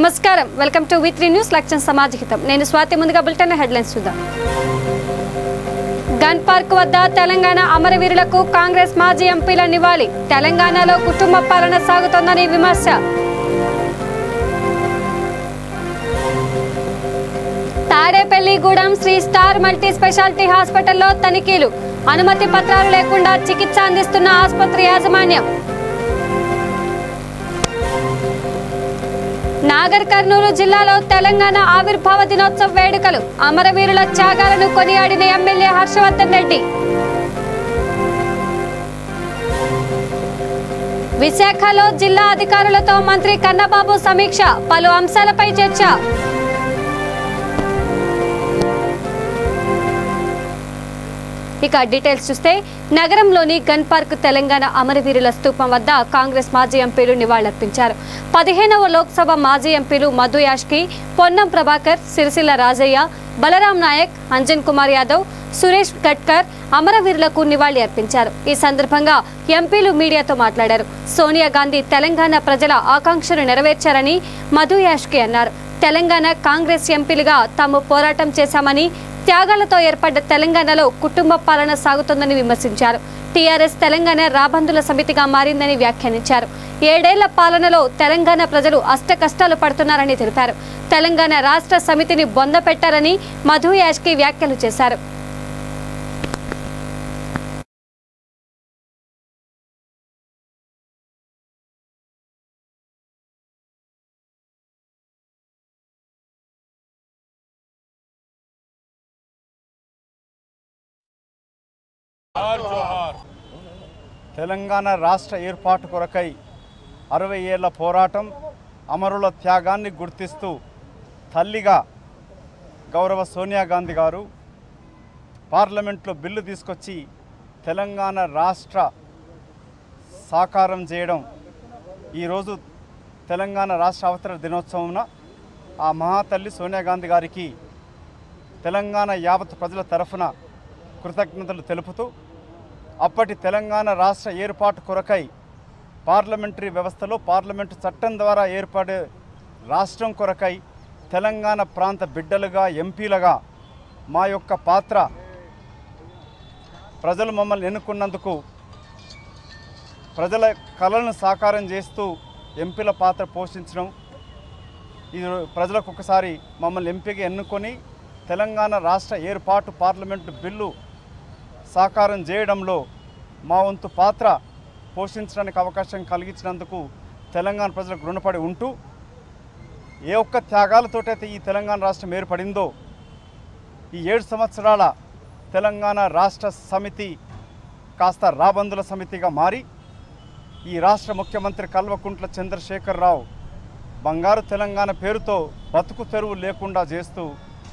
నమస్కారం welcome to V three news లక్ష్యం సమాజహితం నేను స్వాతి ముందుగా బులెటిన్ హెడ్లైన్స్ చూద్దాం గన్ పార్క్ వద్ద తెలంగాణ అమరవీరులకు కాంగ్రెస్ మాజీ ఎంపీల నివాళి తెలంగాణలో కుటుంబ పాలన సాగుతోందని విమర్శ Tadepalligudem Shri star multi speciality హాస్పిటల్లో తనిఖీలు అనుమతి పత్రాలు లేకుండా చికిత్స అందిస్తున్న ఆసుపత్రి యాజమాన్యం నాగర్ కర్నూలు జిల్లాలో తెలంగాణ ఆవిర్భావ దినోత్సవ వేడుకలు అమరవీరుల త్యాగాలను కొనియాడిన ఎమ్మెల్యే హర్షవర్ధన్ రెడ్డి విశాఖలో జిల్లా అధికారులతో మంత్రి కన్నబాబు సమీక్ష పలు అంశాలపై చర్చ ఇక డీటెయిల్స్ చూస్తే నగరంలోని గన్ పార్క్ తెలంగాణ అమరవీరుల స్తూపం వద్ద కాంగ్రెస్ మాజీ ఎంపీలు నివాళులర్పించారు పదిహేనవ లోక్సభ మాజీ ఎంపీలు మధు యాష్కి పొన్నం ప్రభాకర్ సిరిసిల్ల రాజయ్య బలరాం నాయక్ అంజన్ కుమార్ యాదవ్ సురేష్ గట్కర్ అమరవీరులకు నివాళి అర్పించారు ఈ సందర్భంగా ఎంపీలు మీడియాతో మాట్లాడారు సోనియా గాంధీ తెలంగాణ ప్రజల ఆకాంక్షలు నెరవేర్చారని మధు యాష్కి అన్నారు తెలంగాణ కాంగ్రెస్ ఎంపీలుగా తాము పోరాటం చేశామని త్యాగాలతో ఏర్పడ్డ తెలంగాణలో కుటుంబ పాలన సాగుతోందని విమర్శించారు టీఆర్ఎస్ తెలంగాణ రాబందుల సమితిగా మారిందని వ్యాఖ్యానించారు ఏడేళ్ల పాలనలో తెలంగాణ ప్రజలు అష్ట కష్టాలు పడుతున్నారని తెలిపారు తెలంగాణ రాష్ట్ర సమితిని బొంద పెట్టారని మధు యాష్కి వ్యాఖ్యలు చేశారు తెలంగాణ రాష్ట్ర ఏర్పాటు కొరకై అరవై ఏళ్ల పోరాటం అమరుల త్యాగాన్ని గుర్తిస్తూ తల్లిగా గౌరవ సోనియా గాంధీ గారు పార్లమెంట్లో బిల్లు తీసుకొచ్చి తెలంగాణ రాష్ట్ర సాకారం చేయడం ఈరోజు తెలంగాణ రాష్ట్ర అవతరణ దినోత్సవంన ఆ మహాతల్లి సోనియా గాంధీ గారికి తెలంగాణ యావత్ ప్రజల తరఫున కృతజ్ఞతలు తెలుపుతూ అప్పటి తెలంగాణ రాష్ట్ర ఏర్పాటు కొరకై పార్లమెంటరీ వ్యవస్థలో పార్లమెంటు చట్టం ద్వారా ఏర్పడే రాష్ట్రం కొరకై తెలంగాణ ప్రాంత బిడ్డలుగా ఎంపీలుగా మా యొక్క పాత్ర ప్రజలు మమ్మల్ని ఎన్నుకున్నందుకు ప్రజల కళలను సాకారం చేస్తూ ఎంపీల పాత్ర పోషించడం ఇది ప్రజలకు ఒకసారి మమ్మల్ని ఎంపీగా ఎన్నుకొని తెలంగాణ రాష్ట్ర ఏర్పాటు పార్లమెంటు బిల్లు సాకారం చేయడంలో మా వంతు పాత్ర పోషించడానికి అవకాశం కలిగించినందుకు తెలంగాణ ప్రజలకు రుణపడి ఉంటూ ఏ ఒక్క త్యాగాలతోటైతే ఈ తెలంగాణ రాష్ట్రం ఏర్పడిందో ఈ ఏడు సంవత్సరాల తెలంగాణ రాష్ట్ర సమితి కాస్త రాబందుల సమితిగా మారి ఈ రాష్ట్ర ముఖ్యమంత్రి కల్వకుంట్ల చంద్రశేఖరరావు బంగారు తెలంగాణ పేరుతో బతుకు తెరువు లేకుండా చేస్తూ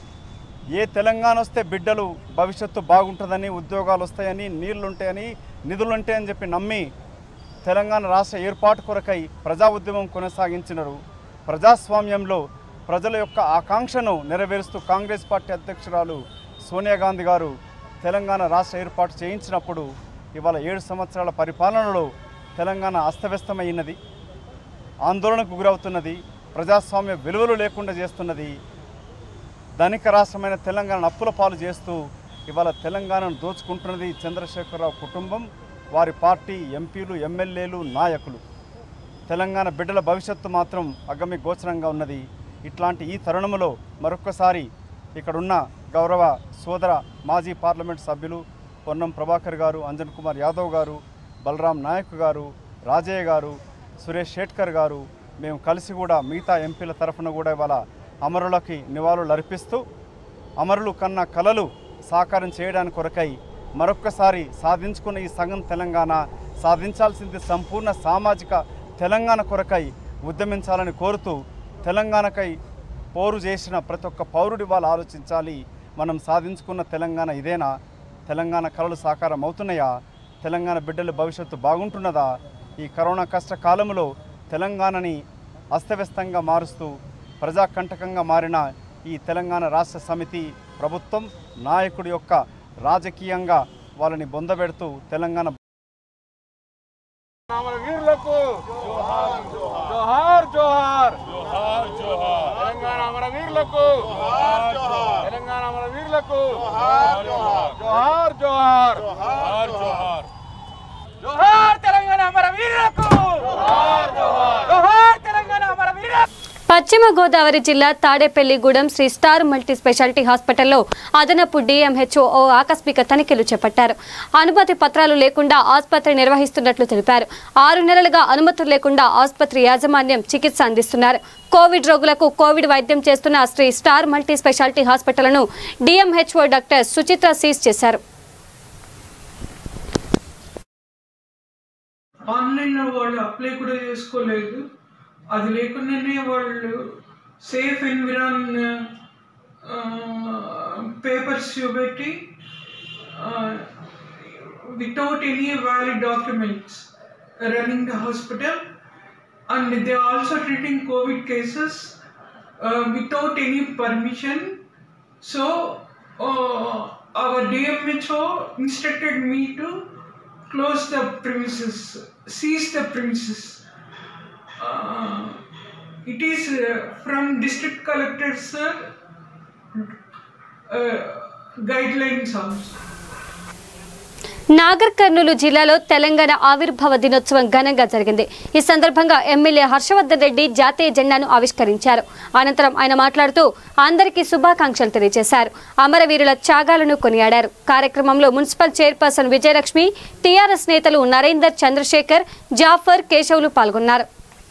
ఏ తెలంగాణ వస్తే బిడ్డలు భవిష్యత్తు బాగుంటుందని ఉద్యోగాలు వస్తాయని నీళ్లు ఉంటాయని నిధులు ఉంటాయని చెప్పి నమ్మి తెలంగాణ రాష్ట్ర ఏర్పాటు కొరకై ప్రజా ఉద్యమం కొనసాగించినారు ప్రజాస్వామ్యంలో ప్రజల యొక్క ఆకాంక్షను నెరవేరుస్తూ కాంగ్రెస్ పార్టీ అధ్యక్షురాలు సోనియా గాంధీ గారు తెలంగాణ రాష్ట్ర ఏర్పాటు చేయించినప్పుడు ఇవాళ ఏడు సంవత్సరాల పరిపాలనలో తెలంగాణ అస్తవ్యస్తమైనది ఆందోళనకు గురవుతున్నది ప్రజాస్వామ్య విలువలు లేకుండా చేస్తున్నది ధనిక రాష్ట్రమైన తెలంగాణ అప్పుల పాలు చేస్తూ ఇవాళ తెలంగాణను దోచుకుంటున్నది చంద్రశేఖరరావు కుటుంబం వారి పార్టీ ఎంపీలు ఎమ్మెల్యేలు నాయకులు తెలంగాణ బిడ్డల భవిష్యత్తు మాత్రం అగమ్య గోచరంగా ఉన్నది ఇట్లాంటి ఈ తరుణంలో మరొక్కసారి ఇక్కడున్న గౌరవ సోదర మాజీ పార్లమెంట్ సభ్యులు పొన్నం ప్రభాకర్ గారు అంజన్ కుమార్ యాదవ్ గారు బలరాం నాయక్ గారు రాజయ్య గారు సురేష్ షేట్కర్ గారు మేము కలిసి కూడా మిగతా ఎంపీల తరఫున కూడా ఇవాళ అమరులకి నివాళులు అర్పిస్తూ అమరులు కన్న కలలు సాకారం చేయడానికి కొరకై మరొక్కసారి సాధించుకున్న ఈ సంఘం తెలంగాణ సాధించాల్సింది సంపూర్ణ సామాజిక తెలంగాణ కొరకై ఉద్యమించాలని కోరుతూ తెలంగాణకై పోరు చేసిన ప్రతి ఒక్క పౌరుడి వాళ్ళు ఆలోచించాలి మనం సాధించుకున్న తెలంగాణ ఇదేనా తెలంగాణ కళలు సాకారం అవుతున్నాయా తెలంగాణ బిడ్డల భవిష్యత్తు బాగుంటున్నదా ఈ కరోనా కష్ట కాలంలో తెలంగాణని అస్తవ్యస్తంగా మారుస్తూ ప్రజాకంటకంగా మారిన ఈ తెలంగాణ రాష్ట్ర సమితి ప్రభుత్వం నాయకుడి యొక్క రాజకీయంగా వాళ్ళని బొందబెడుతూ తెలంగాణ అమర వీరులకు జోహార్ జోహార్ జోహార్ అమర వీరులకు తెలంగాణ అమర వీరులకు జోహార్ జోహార్ జోహార్ జోహార్ తెలంగాణ అమర వీరులకు జోహార్ తెలంగాణ అమర వీరులకు పశ్చిమ గోదావరి జిల్లా Tadepalligudem Shri star multi speciality హాస్పిటల్లో అదనపు డిఎంహెచ్ఓ ఓ ఆకస్మిక తనిఖీలు చేపట్టారు అనుమతి పత్రాలు లేకుండా ఆసుపత్రి నిర్వహిస్తున్నట్లు తెలిపారు ఆరు నెలలుగా అనుమతులు లేకుండా ఆసుపత్రి యాజమాన్యం చికిత్స అందిస్తున్నారు కోవిడ్ రోగులకు కోవిడ్ వైద్యం చేస్తున్న శ్రీ స్టార్ మల్టీ స్పెషాలిటీ హాస్పిటల్ను డిఎంహెచ్ఓ డాక్టర్ సుచిత్ర సీజ్ చేశారు ఆన్లైన్లో వాళ్ళు అప్లై కూడా చేసుకోలేదు అది లేకుండానే వాళ్ళు సేఫ్ ఎన్విరాన్ పేపర్స్ చూపెట్టి without any valid documents running the hospital and they also treating Covid cases without any permission so our DMHO instructed me to close the premises, seize the premises. Uh, it is uh, from district collector's uh, uh, guidelines also. Nagar Kurnool జిల్లాలో తెలంగాణ ఆవిర్భావ దినోత్సవం ఘనంగా జరిగింది ఈ సందర్భంగా MLA Harshavardhan Reddy జాతీయ జెండాను ఆవిష్కరించారు అనంతరం ఆయన మాట్లాడుతూ అందరికీ శుభాకాంక్షలు తెలియజేశారు అమరవీరుల త్యాగాలను కొనియాడారు కార్యక్రమంలో మున్సిపల్ చైర్పర్సన్ విజయలక్ష్మి టీఆర్ఎస్ నేతలు నరేందర్ చంద్రశేఖర్ జాఫర్ కేశవులు పాల్గొన్నారు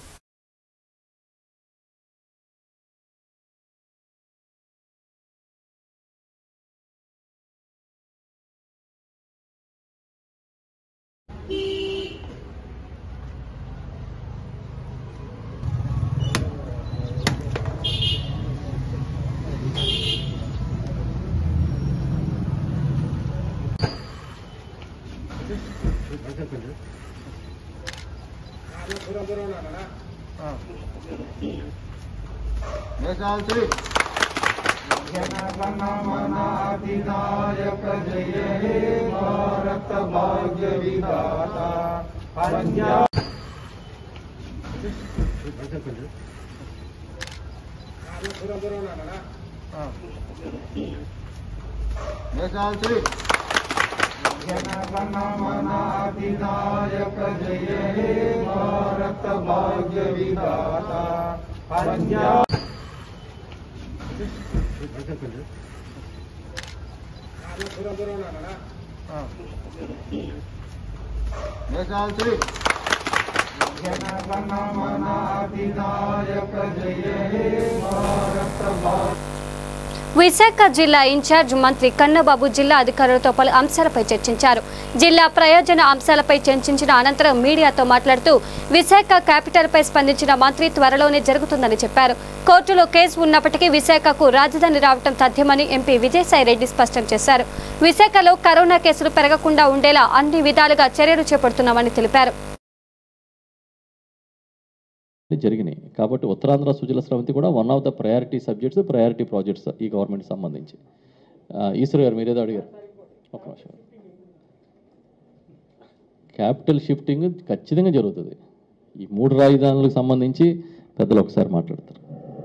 విశాఖ జిల్లా ఇన్ఛార్జ్ మంత్రి కన్నబాబు జిల్లా అధికారులతో పలు అంశాలపై చర్చించారు జిల్లా ప్రయోజన అంశాలపై చర్చించిన అనంతరం మీడియాతో మాట్లాడుతూ విశాఖ క్యాపిటల్పై స్పందించిన మంత్రి త్వరలోనే జరుగుతుందని చెప్పారు కోర్టులో కేసు ఉన్నప్పటికీ విశాఖకు రాజధాని రావడం తథ్యమని ఎంపీ విజయసాయిరెడ్డి స్పష్టం చేశారు విశాఖలో కరోనా కేసులు పెరగకుండా ఉండేలా అన్ని విధాలుగా చర్యలు చేపడుతున్నామని తెలిపారు జరిగినాయి కాబట్టి ఉత్తరాంధ్ర సుజల స్రవంతి కూడా one of the priority subjects priority projects ఈ గవర్నమెంట్ సంబంధించి ఆ, ఈశ్వర్ గారు మీరేదో అడిగారు ఒక నిమిషం క్యాపిటల్ షిఫ్టింగ్ ఖచ్చితంగా జరుగుతుంది ఈ మూడు రాజధానులకు సంబంధించి పెద్దలు ఒకసారి మాట్లాడతారు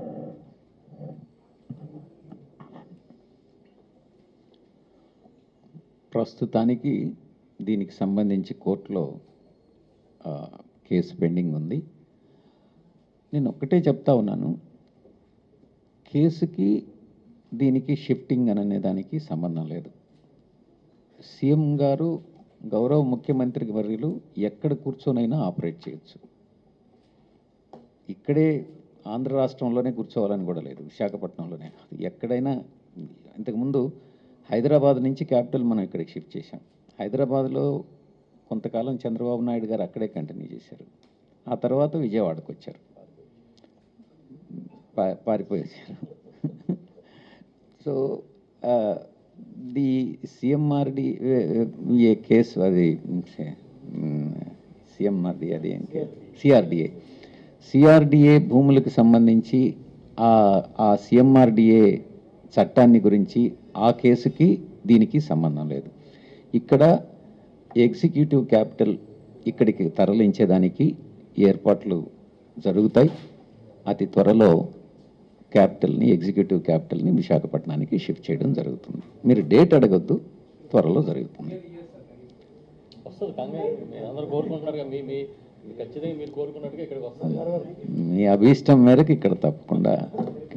ప్రస్తుతానికి దీనికి సంబంధించి కోర్టులో ఆ, కేసు పెండింగ్ ఉంది నేను ఒక్కటే చెప్తా ఉన్నాను కేసుకి దీనికి షిఫ్టింగ్ అనే దానికి సంబంధం లేదు సీఎం గారు గౌరవ ముఖ్యమంత్రి వర్యులు ఎక్కడ కూర్చొనైనా ఆపరేట్ చేయొచ్చు ఇక్కడే ఆంధ్ర రాష్ట్రంలోనే కూర్చోవాలని కూడా లేదు విశాఖపట్నంలోనే ఎక్కడైనా ఇంతకుముందు హైదరాబాద్ నుంచి క్యాపిటల్ మనం ఇక్కడికి షిఫ్ట్ చేశాం హైదరాబాద్లో కొంతకాలం చంద్రబాబు నాయుడు గారు అక్కడే కంటిన్యూ చేశారు ఆ తర్వాత విజయవాడకు వచ్చారు పా పారిపోయేసారు సో ది సిఎంఆర్డి ఏ కేసు అది సిఎంఆర్డి అది ఏం సిఆర్డిఏ సిఆర్డిఏ భూములకు సంబంధించి ఆ ఆ సిఎంఆర్డిఏ చట్టాన్ని గురించి ఆ కేసుకి దీనికి సంబంధం లేదు ఇక్కడ ఎగ్జిక్యూటివ్ క్యాపిటల్ ఇక్కడికి తరలించేదానికి ఏర్పాట్లు జరుగుతాయి అతి త్వరలో క్యాపిటల్ని ఎగ్జిక్యూటివ్ క్యాపిటల్ని విశాఖపట్నానికి షిఫ్ట్ చేయడం జరుగుతుంది మీరు డేట్ అడగొద్దు త్వరలో జరుగుతుంది వస్తుంది కంగారు మీరు అందరూ కోరుకుంటున్నారు కదా, మీ మీ మీ ఖచ్చితంగా మీరు కోరుకున్నట్టుగా ఇక్కడికి వస్తుంది మీ అభీష్టం మేరకు ఇక్కడ తప్పకుండా ఓకే.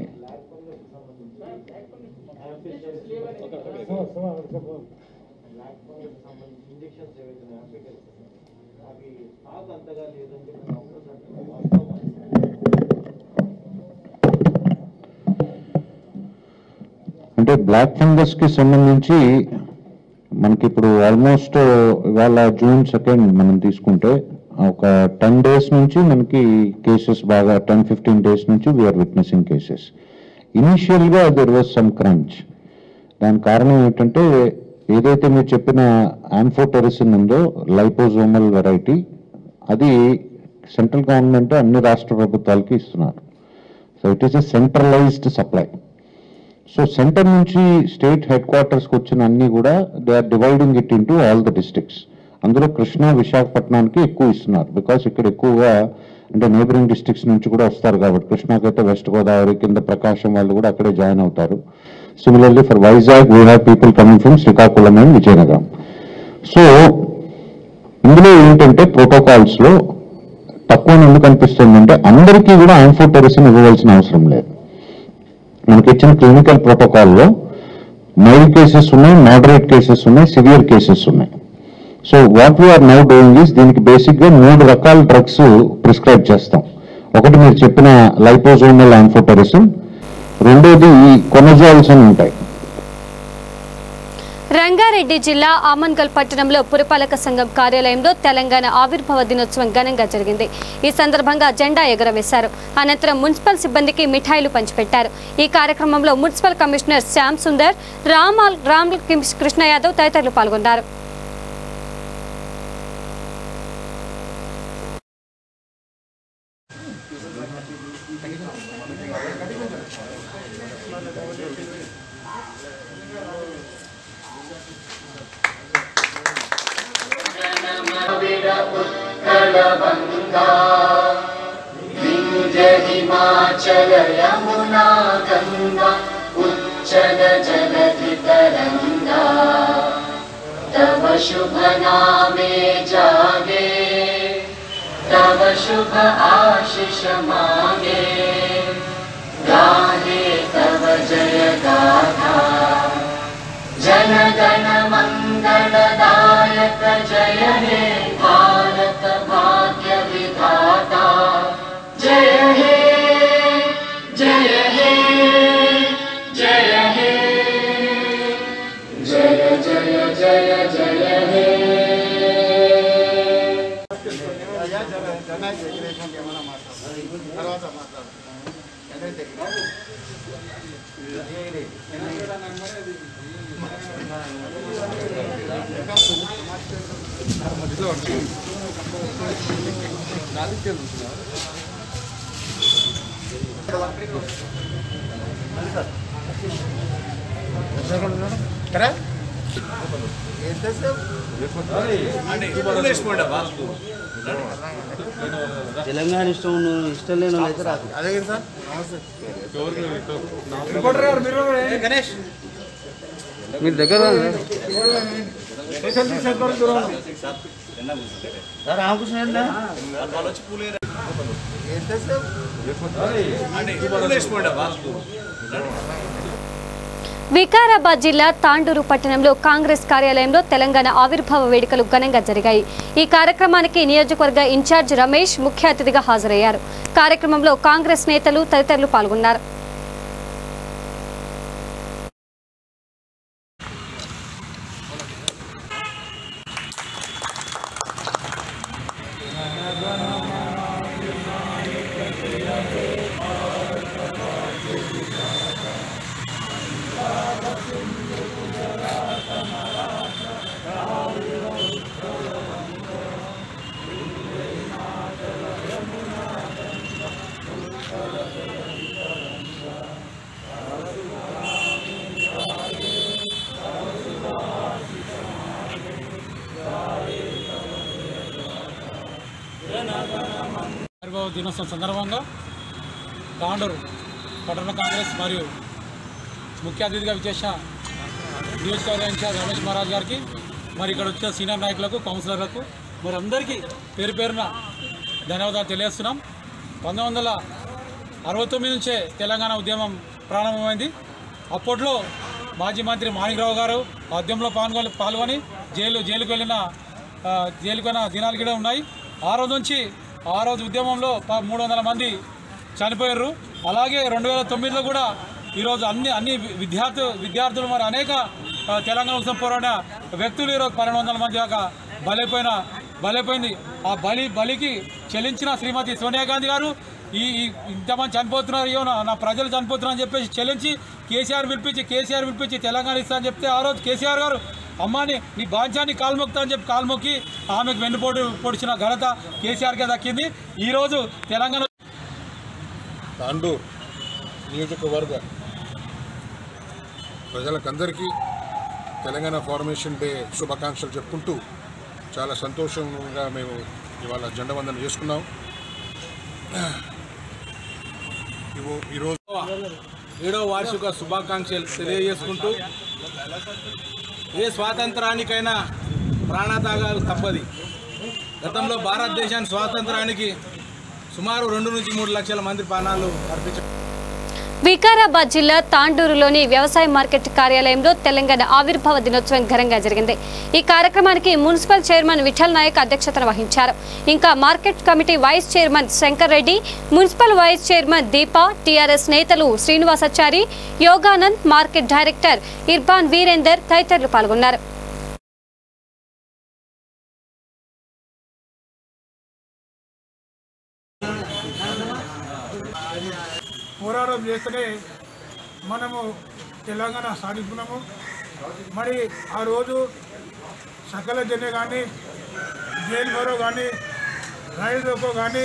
అంటే బ్లాక్ ఫంగస్ కి సంబంధించి మనకి ఇప్పుడు ఆల్మోస్ట్ ఇవాళ జూన్ సెకండ్ మనం తీసుకుంటే ఒక టెన్ డేస్ నుంచి మనకి కేసెస్ బాగా టెన్ ఫిఫ్టీన్ డేస్ నుంచి వీఆర్ విట్నెసింగ్ కేసెస్ ఇనీషియల్గా దెర్ వాజ్ సమ్ క్రంచ్ దాని కారణం ఏంటంటే ఏదైతే మీరు చెప్పిన ఆన్ఫోటెరిసిన్ ఉందో లైపోజోమల్ వెరైటీ అది సెంట్రల్ గవర్నమెంట్ అన్ని రాష్ట్ర ప్రభుత్వాలకి ఇస్తున్నారు so it is a centralized supply so center నుంచి స్టేట్ హెడ్ క్వార్టర్స్కి వచ్చిన అన్ని కూడా they are dividing it into all the districts అందులో కృష్ణా విశాఖపట్నానికి ఎక్కువ ఇస్తున్నారు బికాస్ ఇక్కడ ఎక్కువగా అంటే నేబరింగ్ డిస్ట్రిక్ట్స్ నుంచి కూడా వస్తారు కాబట్టి కృష్ణాకైతే వెస్ట్ గోదావరి కింద ప్రకాశం వాళ్ళు కూడా అక్కడే జాయిన్ అవుతారు similarly for Vizag we have people coming from Srikakulam and Vizianagaram so ఇందులో ఏంటంటే ప్రోటోకాల్స్ లో తక్కువ ఎందుకు అనిపిస్తుందంటే అందరికీ కూడా ఆన్ఫోటెరిసిన్ ఇవ్వవలసిన అవసరం లేదు మనకి ఇచ్చిన క్లినికల్ ప్రోటోకాల్లో మైల్డ్ కేసెస్ ఉన్నాయి మోడరేట్ కేసెస్ ఉన్నాయి సివియర్ కేసెస్ ఉన్నాయి so what we're now doing is దీనికి బేసిక్ గా మూడు రకాల డ్రగ్స్ ప్రిస్క్రైబ్ చేస్తాం ఒకటి మీరు చెప్పిన లైపోజోమల్ ఆన్ఫోటెరిసిన్ రెండోది ఈ కొనజాల్స్ అని ఉంటాయి రంగారెడ్డి జిల్లా ఆమన్గల్ పట్టణంలో పురపాలక సంఘం కార్యాలయంలో తెలంగాణ ఆవిర్భావ దినోత్సవం ఘనంగా జరిగింది ఈ సందర్భంగా జెండా ఎగురవేశారు అనంతరం మున్సిపల్ సిబ్బందికి మిఠాయిలు పంచిపెట్టారు ఈ కార్యక్రమంలో మున్సిపల్ కమిషనర్ శ్యామ్ సుందర్ రామాల్ రామ్ కృష్ణ యాదవ్ తదితరులు పాల్గొన్నారు हिमाचल यमुना गङ्गा उच्चल जगति तरङ्गा तव शुभ नामे जागे तव शुभ आशिष मागे गाहे तव जय गाथा जनगण मङ्गलदायक जय हे भारत भाग्य विधाता जय हे जय हे जय हे जय जय जय जय हे తెలంగాణ ఇష్టం ఉన్న- ఇష్టం లేని వాళ్ళు అయితే రాదు మీరు దగ్గర రామకృష్ణ ఏంటా? వికారాబాద్ జిల్లా తాండూరు పట్టణంలో కాంగ్రెస్ కార్యాలయంలో తెలంగాణ ఆవిర్భావ వేడుకలు ఘనంగా జరిగాయి ఈ కార్యక్రమానికి నియోజకవర్గ ఇన్ఛార్జ్ రమేష్ ముఖ్య అతిథిగా హాజరయ్యారు కార్యక్రమంలో కాంగ్రెస్ నేతలు తదితరులు పాల్గొన్నారు ఆవిర్భావ దినోత్సవం సందర్భంగా తాండూరు పట్టణ కాంగ్రెస్ మరియు ముఖ్య అతిథిగా విచ్చేసిన నియోజకవర్గ ఇన్ఛార్జ్ రమేష్ మహారాజ్ గారికి మరి ఇక్కడ వచ్చిన సీనియర్ నాయకులకు కౌన్సిలర్లకు మరి అందరికీ పేరు పేరున ధన్యవాదాలు తెలియజేస్తున్నాం పంతొమ్మిది వందల అరవై తొమ్మిది నుంచే తెలంగాణ ఉద్యమం ప్రారంభమైంది అప్పట్లో మాజీ మంత్రి మాణికరావు గారు ఆ ఉద్యమంలో పాల్గొని పాల్గొని జైలు జైలుకు వెళ్ళిన ఆ, జైలుకు వెళ్ళిన దినాలు కూడా ఉన్నాయి ఆ రోజు నుంచి ఆ రోజు ఉద్యమంలో ప- మూడు వందల మంది చనిపోయారు అలాగే రెండు వేల తొమ్మిదిలో కూడా ఈరోజు అన్ని అన్ని విద్యార్థు విద్యార్థులు మరి అనేక ఆ, తెలంగాణ ఉత్సవం పోరాడిన వ్యక్తులు ఈరోజు పన్నెండు వందల మంది దాకా బలైపోయిన బలైపోయింది ఆ బలి బలికి చెల్లించిన శ్రీమతి సోనియా గాంధీ గారు ఈ ఈ ఇంతమంది చనిపోతున్నారు అయ్యో నా నా ప్రజలు చనిపోతున్నారు అని చెప్పేసి చెల్లించి కేసీఆర్ పిలిపించి కేసీఆర్ పిలిపించి తెలంగాణ ఇస్తా అని చెప్తే ఆ రోజు కేసీఆర్ గారు అమ్మాని నీ బాంచాన్ని కాల్మొక్తా అని చెప్పి కాల్మొక్కి ఆమెకు వెన్నుపోటు పొడిచిన ఘనత కేసీఆర్కే దక్కింది ఈరోజు తెలంగాణ తాండూర్ నియోజకవర్గ ప్రజలకందరికీ తెలంగాణ ఫార్మేషన్ డే శుభాకాంక్షలు చెప్పుకుంటూ చాలా సంతోషంగా మేము ఇవాళ జెండా వందన చేసుకున్నాం ఇవో- ఈరోజు ఏడవ వార్షిక శుభాకాంక్షలు తెలియజేసుకుంటూ ఏ స్వాతంత్రానికైనా ప్రాణత్యాగాలు తప్పది గతంలో భారతదేశాన్ని స్వాతంత్రానికి సుమారు రెండు నుంచి మూడు లక్షల మంది ప్రాణాలు అర్పించారు వికారాబాద్ జిల్లా తాండూరులోని వ్యవసాయ మార్కెట్ కార్యాలయంలో తెలంగాణ ఆవిర్భావ దినోత్సవం ఘనంగా జరిగింది ఈ కార్యక్రమానికి మున్సిపల్ చైర్మన్ విఠల్ నాయక్ అధ్యక్షతన వహించారు ఇంకా market committee vice chairman Shankar Reddy municipal vice chairman Deepa TRS నేతలు శ్రీనివాసాచారి యోగానంద్ మార్కెట్ డైరెక్టర్ ఇర్బాన్ వీరేందర్ తదితరులు పాల్గొన్నారు పోరాటం చేస్తేనే మనము తెలంగాణ సాధించుకున్నాము మరి ఆ రోజు సకల జన్య కానీ జైలు బరో కానీ రైలు రోకో కానీ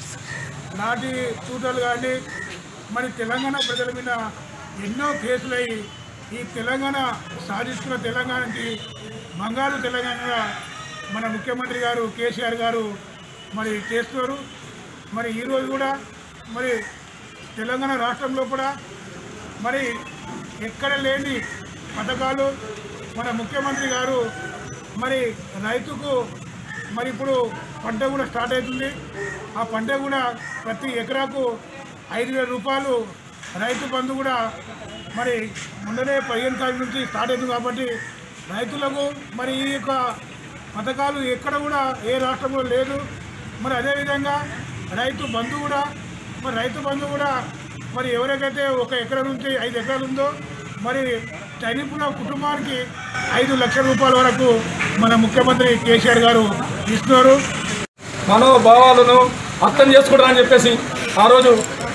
నాటి తూటలు కానీ మరి తెలంగాణ ప్రజల మీద ఎన్నో కేసులై ఈ తెలంగాణ సాధించుకున్న తెలంగాణకి బంగారు తెలంగాణగా మన ముఖ్యమంత్రి గారు కేసీఆర్ గారు మరి చేస్తున్నారు మరి ఈరోజు కూడా మరి తెలంగాణ రాష్ట్రంలో కూడా మరి ఎక్కడ లేని పథకాలు మన ముఖ్యమంత్రి గారు మరి రైతుకు మరి ఇప్పుడు పంట కూడా స్టార్ట్ అవుతుంది ఆ పంట కూడా ప్రతి ఎకరాకు ఐదు వేల రూపాయలు రైతు బంధు కూడా మరి మొన్ననే పదిహేను తారీఖు నుంచి స్టార్ట్ అవుతుంది కాబట్టి రైతులకు మరి ఈ యొక్క పథకాలు ఎక్కడ కూడా ఏ రాష్ట్రంలో లేదు మరి అదేవిధంగా రైతు బంధు కూడా మరి రైతు బంధు కూడా మరి ఎవరికైతే ఒక ఎకరం నుంచి ఐదు ఎకరాలు ఉందో మరి చనిపోయిన కుటుంబానికి ఐదు లక్షల రూపాయల వరకు మన ముఖ్యమంత్రి కేసీఆర్ గారు ఇస్తున్నారు మనోభావాలను అర్థం చేసుకోవడానికి చెప్పేసి ఆ రోజు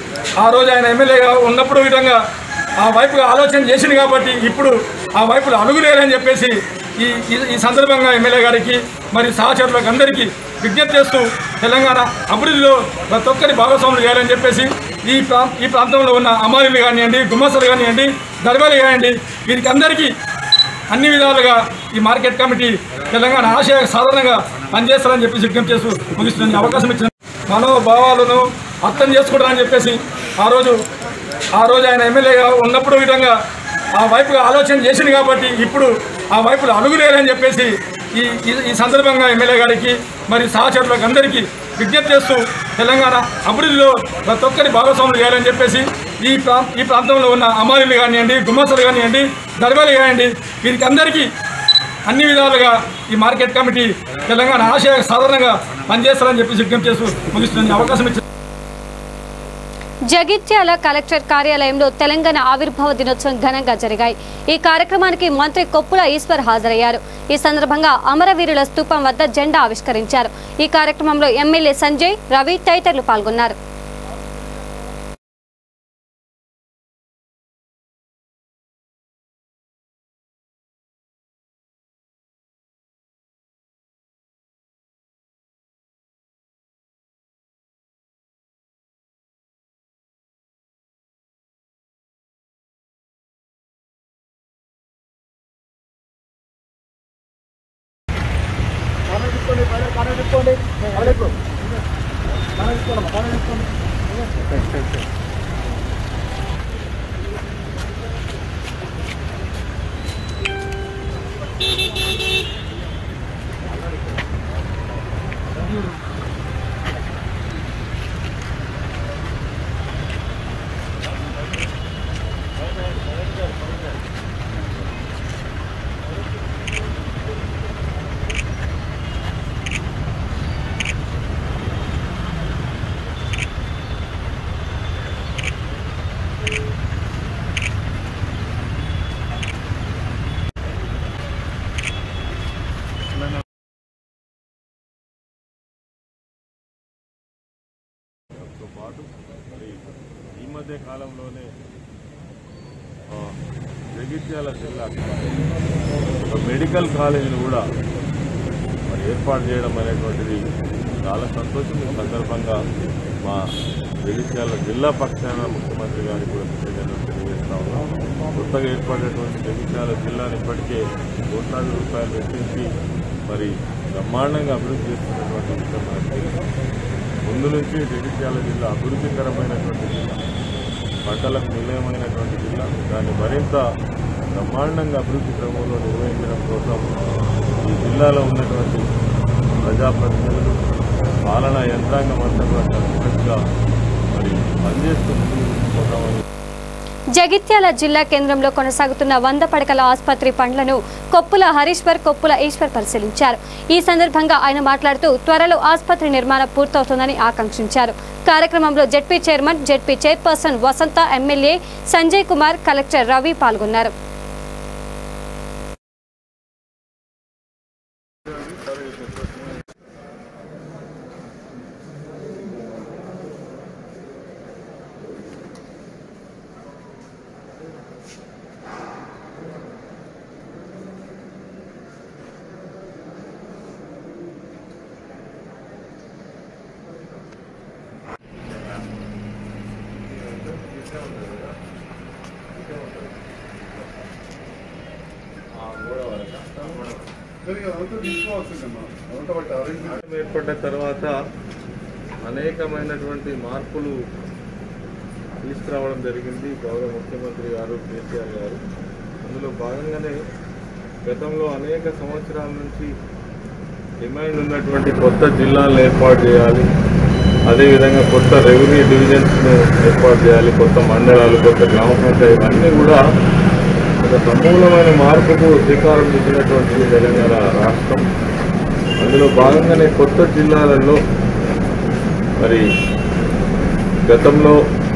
ఆ రోజు ఆయన ఎమ్మెల్యేగా ఉన్నప్పుడు విధంగా ఆ వైపుగా ఆలోచన చేసింది కాబట్టి ఇప్పుడు ఆ వైపులో అడుగులేరని చెప్పేసి ఈ ఈ- ఈ సందర్భంగా ఎమ్మెల్యే గారికి మరి సహచరులకు అందరికీ విజ్ఞప్తి చేస్తూ తెలంగాణ అభివృద్ధిలో ప్రతి ఒక్కరి భాగస్వాములు చేయాలని చెప్పేసి ఈ ప్రా ఈ ప్రాంతంలో ఉన్న అమాలీలు కానివ్వండి గుమ్మసలు కానివ్వండి దర్బాలు కానివ్వండి వీరికి అందరికీ అన్ని విధాలుగా ఈ మార్కెట్ కమిటీ తెలంగాణ ఆశయ సాధారణంగా పనిచేస్తారని చెప్పి విజ్ఞప్తి చేస్తూ ముగిస్తున్న ఈ అవకాశం ఇచ్చిన మనోభావాలను అర్థం చేసుకోవడానికి చెప్పేసి ఆ రోజు ఆ రోజు ఆయన ఎమ్మెల్యేగా ఉన్నప్పుడు విధంగా ఆ వైపుగా ఆలోచన చేసింది కాబట్టి ఇప్పుడు ఆ వైపులో అడుగులేరని చెప్పేసి ఈ ఈ- ఈ సందర్భంగా ఎమ్మెల్యే గారికి మరి సహచరులకు అందరికీ విజ్ఞప్తి చేస్తూ తెలంగాణ అభివృద్ధిలో ప్రతి ఒక్కరి భాగస్వాములు చేయాలని చెప్పేసి ఈ ప్రా ఈ ప్రాంతంలో ఉన్న అమాలీలు కానివ్వండి గుమ్మసలు కానివ్వండి దర్బాలు కానివ్వండి వీరికి అందరికీ అన్ని విధాలుగా ఈ మార్కెట్ కమిటీ తెలంగాణ ఆశయ సాధారణంగా పనిచేస్తారని చెప్పి విజ్ఞప్తి చేస్తూ ముగిస్తున్న ఈ అవకాశం ఇచ్చిన జగిత్యాల కలెక్టర్ కార్యాలయంలో తెలంగాణ ఆవిర్భావ దినోత్సవం ఘనంగా జరిగాయి ఈ కార్యక్రమానికి మంత్రి కొప్పుల ఈశ్వర్ హాజరయ్యారు ఈ సందర్భంగా అమరవీరుల స్తూపం వద్ద జెండా ఆవిష్కరించారు ఈ కార్యక్రమంలో ఎమ్మెల్యే సంజయ్ రవి తదితరులు పాల్గొన్నారు తో పాటు మరి ఈ మధ్య కాలంలోనే ఆ, జగిత్యాల జిల్లా ఒక మెడికల్ కాలేజీని కూడా మరి ఏర్పాటు చేయడం అనేటువంటిది చాలా సంతోషం ఈ సందర్భంగా మా జగిత్యాల జిల్లా పక్షాన ముఖ్యమంత్రి గారికి కూడా కృతజ్ఞతలు తెలియజేస్తా ఉన్నాం కొత్తగా ఏర్పడినటువంటి జగిత్యాల జిల్లాను ఇప్పటికే కోట్లాది రూపాయలు వెచ్చించి మరి బ్రహ్మాండంగా అభివృద్ధి చేస్తున్నటువంటి విషయం మనకు తెలుసు. ముందు నుంచి జగిత్యాల జిల్లా అభివృద్ధికరమైనటువంటి జిల్లా పంటలకు నిలయమైనటువంటి జిల్లా దాన్ని మరింత బ్రహ్మాండంగా అభివృద్ధి క్రమంలో నిర్వహించడం కోసం ఈ జిల్లాలో ఉన్నటువంటి ప్రజాప్రతినిధులు పాలనా యంత్రాంగం అంతా కూడా కలిసికట్టుగా మరి పనిచేస్తూ ముందుకు తీసుకుపోతామని జగిత్యాల జిల్లా కేంద్రంలో కొనసాగుతున్న వంద పడకల ఆసుపత్రి పనులను కొప్పుల హరీశ్వర్ కొప్పుల ఈశ్వర్ పరిశీలించారు ఈ సందర్భంగా ఆయన మాట్లాడుతూ త్వరలో ఆసుపత్రి నిర్మాణం పూర్తవుతుందని ఆకాంక్షించారు కార్యక్రమంలో ZP chairman ZP chairperson Vasantha MLA Sanjay Kumar collector Ravi పాల్గొన్నారు ఏర్పడ్డ తర్వాత అనేకమైనటువంటి మార్పులు తీసుకురావడం జరిగింది గౌరవ ముఖ్యమంత్రి గారు కేసీఆర్ గారు అందులో భాగంగానే గతంలో అనేక సంవత్సరాల నుంచి డిమాండ్ ఉన్నటువంటి కొత్త జిల్లాలను ఏర్పాటు చేయాలి అదేవిధంగా కొత్త రెవెన్యూ డివిజన్స్ను ఏర్పాటు చేయాలి కొత్త మండలాలు కొత్త గ్రామ పంచాయతీ అన్నీ కూడా ఒక సమూలమైన మార్పుకు శ్రీకారం చుట్టినటువంటి తెలంగాణ రాష్ట్రం అందులో భాగంగానే కొత్త జిల్లాలలో మరి గతంలో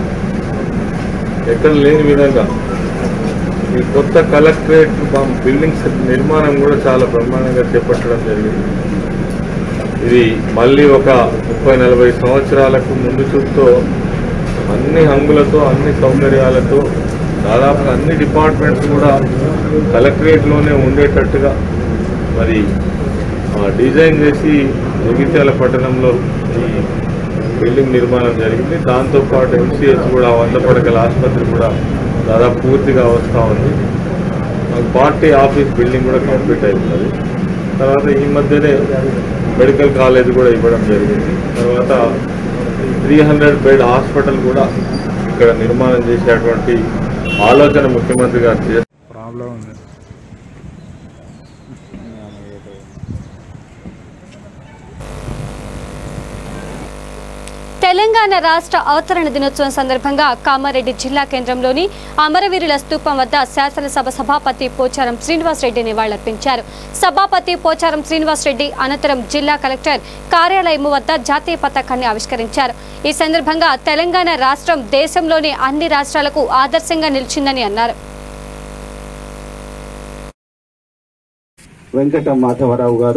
ఎక్కడ లేని విధంగా ఈ కొత్త కలెక్టరేట్ బం- బిల్డింగ్స్ నిర్మాణం కూడా చాలా బ్రహ్మాండంగా చేపట్టడం జరిగింది ఇది మళ్ళీ ఒక ముప్పై నలభై సంవత్సరాలకు ముందు చూపుతో అన్ని హంగులతో అన్ని సౌకర్యాలతో దాదాపుగా అన్ని డిపార్ట్మెంట్స్ కూడా కలెక్టరేట్లోనే ఉండేటట్టుగా మరి ఆ, డిజైన్ చేసి జగిత్యాల పట్టణంలో ఈ బిల్డింగ్ నిర్మాణం జరిగింది దాంతోపాటు ఎంసీఎస్ కూడా వంద పడకల ఆసుపత్రి కూడా దాదాపు పూర్తిగా వస్తూ ఉంది మాకు పార్టీ ఆఫీస్ బిల్డింగ్ కూడా కంప్లీట్ అయిపోతుంది తర్వాత ఈ మధ్యనే మెడికల్ కాలేజ్ కూడా ఇవ్వడం జరిగింది తర్వాత త్రీ హండ్రెడ్ బెడ్ హాస్పిటల్ కూడా ఇక్కడ నిర్మాణం చేసేటువంటి ఆలోచన ముఖ్యమంత్రి గారు చేస్తారు ప్రాబ్లం ఉంది తెలంగాణ రాష్ట్ర అవతరణ దినోత్సవం సందర్భంగా కామారెడ్డి జిల్లా కేంద్రంలోని అమరవీరుల స్తూపం వద్ద శాసనసభ సభాపతి పోచారం శ్రీనివాస్ రెడ్డి నివాళులర్పించారు సభాపతి పోచారం శ్రీనివాస్ రెడ్డి అనంతరం జిల్లా కలెక్టర్ కార్యాలయం వద్ద జాతీయ పతాకాన్ని ఆవిష్కరించారు ఈ సందర్భంగా తెలంగాణ రాష్ట్రం దేశంలోని అన్ని రాష్ట్రాలకు ఆదర్శంగా నిలిచిందని అన్నారు వెంకట మాధవరావు గారు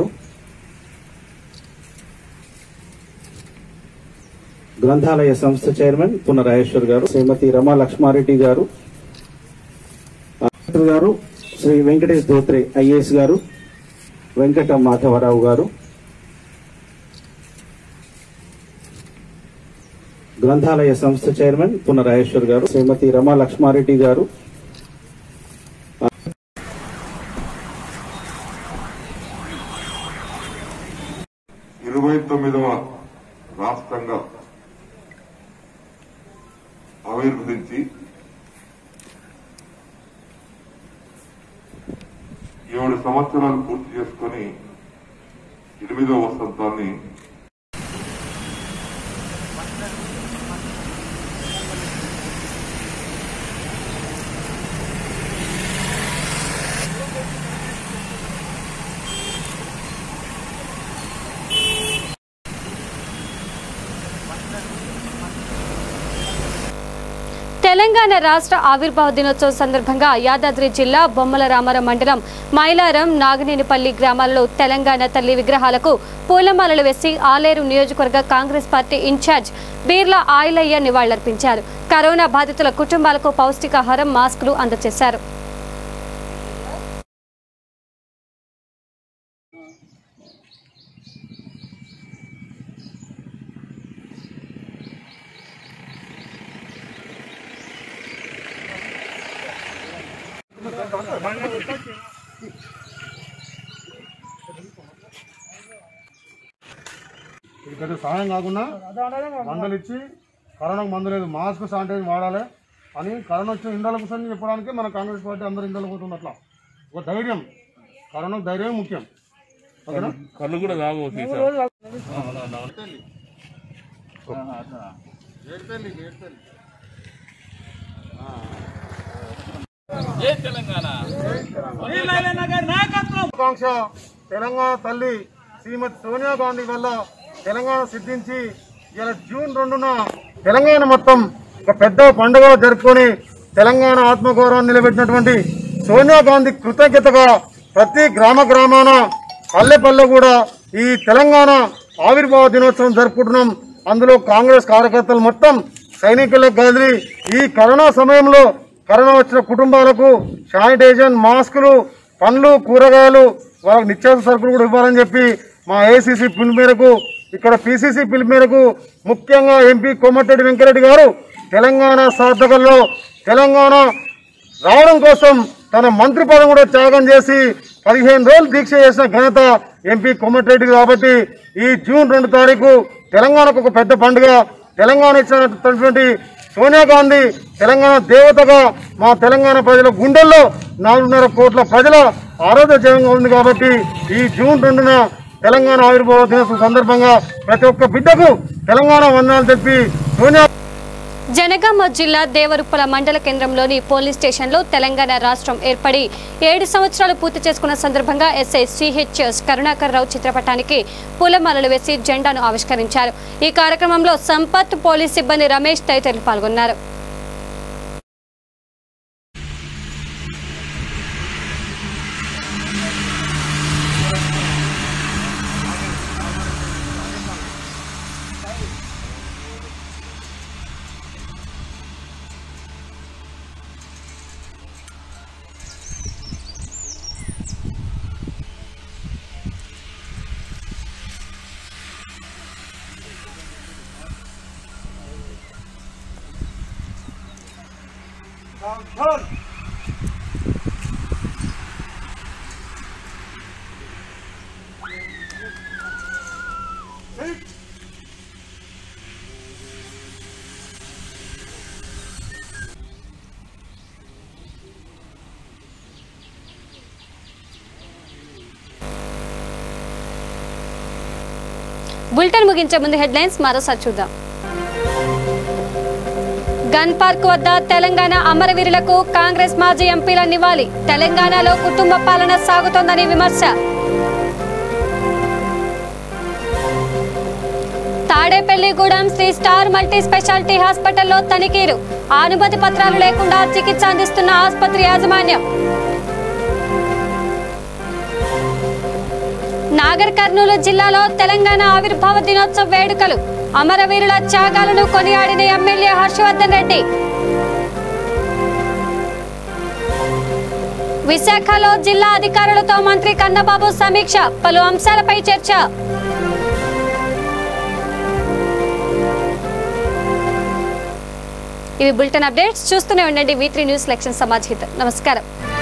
గ్రంథాలయ సంస్థ చైర్మన్ పునరాయేశ్వర్ గారు శ్రీమతి రమా లక్ష్మారెడ్డి గారు డాక్టర్ గారు శ్రీ వెంకటేష్ ధోత్రే ఐఏఎస్ గారు వెంకట మాధవరావు గారు గ్రంథాలయ సంస్థ చైర్మన్ పునరాయేశ్వర్ గారు శ్రీమతి రమా లక్ష్మారెడ్డి గారు ఇరవై తొమ్మిదవ రాష్ట్రంగా ఆవిర్భవించి ఏడు సంవత్సరాలు పూర్తి చేసుకొని ఎనిమిదవ వసంతాన్ని తెలంగాణ రాష్ట్ర ఆవిర్భావ దినోత్సవం సందర్భంగా యాదాద్రి జిల్లా బొమ్మల రామారం మండలం మైలారం నాగనేనిపల్లి గ్రామాలలో తెలంగాణ తల్లి విగ్రహాలకు పూలమాలలు వేసి ఆలేరు నియోజకవర్గ Congress party incharge Birla Ailaiah నివాళులర్పించారు కరోనా బాధితుల కుటుంబాలకు పౌష్టికాహారం మాస్కులు అందజేశారు ఇది పెద్ద సహాయం కాకుండా మందులు ఇచ్చి కరోనాకు మందు లేదు మాస్క్ శానిటైజర్ వాడాలి అని కరోనా వచ్చిన ఇండల కూర్చొని చెప్పడానికి మన కాంగ్రెస్ పార్టీ అందరూ ఇండలు పోతుంది అట్లా ఒక ధైర్యం కరోనాకు ధైర్యం ముఖ్యం ఓకేనా కళ్ళు కూడా తాగు జై తెలంగాణ వీరనారాయణ గారి నాయకత్వం ఆకాంక్ష తెలంగాణ తల్లి శ్రీమతి సోనియా గాంధీ వల్ల తెలంగాణ సిద్ధించి ఇలా జూన్ రెండున తెలంగాణ మొత్తం ఒక పెద్ద పండుగ జరుపుకొని తెలంగాణ ఆత్మగౌరవాన్ని నిలబెట్టినటువంటి సోనియా గాంధీ కృతజ్ఞతగా ప్రతి గ్రామ గ్రామాన పల్లె పల్లె కూడా ఈ తెలంగాణ ఆవిర్భావ దినోత్సవం జరుపుకుంటున్నాం అందులో కాంగ్రెస్ కార్యకర్తలు మొత్తం సైనికులకు కదిలి ఈ కరోనా సమయంలో కరోనా వచ్చిన కుటుంబాలకు శానిటైజర్ మాస్కులు పండ్లు కూరగాయలు వాళ్ళకి నిత్యావసర సరుకులు కూడా ఇవ్వాలని చెప్పి మా ఏసీసీ పిలుపు మేరకు ఇక్కడ పిసిసి పిలుపు మేరకు ముఖ్యంగా ఎంపీ కోమటిరెడ్డి వెంకరెడ్డి గారు తెలంగాణ సాధకుల్లో తెలంగాణ రావడం కోసం తన మంత్రి పదం కూడా త్యాగం చేసి పదిహేను రోజులు దీక్ష చేసిన ఘనత ఎంపీ కోమటిరెడ్డి కాబట్టి ఈ జూన్ రెండు తారీఖు తెలంగాణకు ఒక పెద్ద పండుగ తెలంగాణ ఇచ్చినటువంటి సోనియా గాంధీ తెలంగాణ దేవతగా మా తెలంగాణ ప్రజల గుండెల్లో నాలుగున్నర కోట్ల ప్రజల ఆరోగ్య జయంగా ఉంది కాబట్టి ఈ జూన్ రెండున తెలంగాణ ఆవిర్భావ దినోత్సవం సందర్భంగా ప్రతి ఒక్క బిడ్డకు తెలంగాణ వందనాలు చెప్పి సోనియా జనగామ జిల్లా దేవరుప్పల మండల కేంద్రంలోని పోలీస్ స్టేషన్లో తెలంగాణ రాష్ట్రం ఏర్పడి ఏడు సంవత్సరాలు పూర్తి చేసుకున్న సందర్భంగా ఎస్ఐ సిహెచ్ఎస్ కరుణాకర్ రావు చిత్రపటానికి పూలమాలలు వేసి జెండాను ఆవిష్కరించారు ఈ కార్యక్రమంలో సంపత్ పోలీస్ సిబ్బంది రమేష్ తదితరులు పాల్గొన్నారు బులెటిన్ ముగించే ముందు హెడ్లైన్స్ మరోసారి చూద్దాం గన్ పార్క్ వద్ద తెలంగాణ అమరవీరులకు కాంగ్రెస్ మాజీ ఎంపీల నివాళి తెలంగాణలో కుటుంబ పాలన సాగుతోందని విమర్శ Tadepalligudem Shri star multi speciality హాస్పిటల్లో తనిఖీలు అనుమతి పత్రాలు లేకుండా చికిత్స అందిస్తున్న ఆసుపత్రి యాజమాన్యం నాగర్ కర్నూలు జిల్లాలో తెలంగాణ ఆవిర్భావ దినోత్సవ వేడుకలు అమరవీరుల త్యాగాలను కొనియాడిన ఎమ్మెల్యే హర్షవర్ధన్ రెడ్డి విశాఖలో జిల్లా అధికారులతో మంత్రి కన్నబాబు సమీక్ష పలు అంశాలపై చర్చ ఇవి బులెటిన్ అప్డేట్స్ చూస్తూనే ఉండండి వి త్రీ న్యూస్ లక్ష్యం సమాజ్ హిత్ నమస్కారం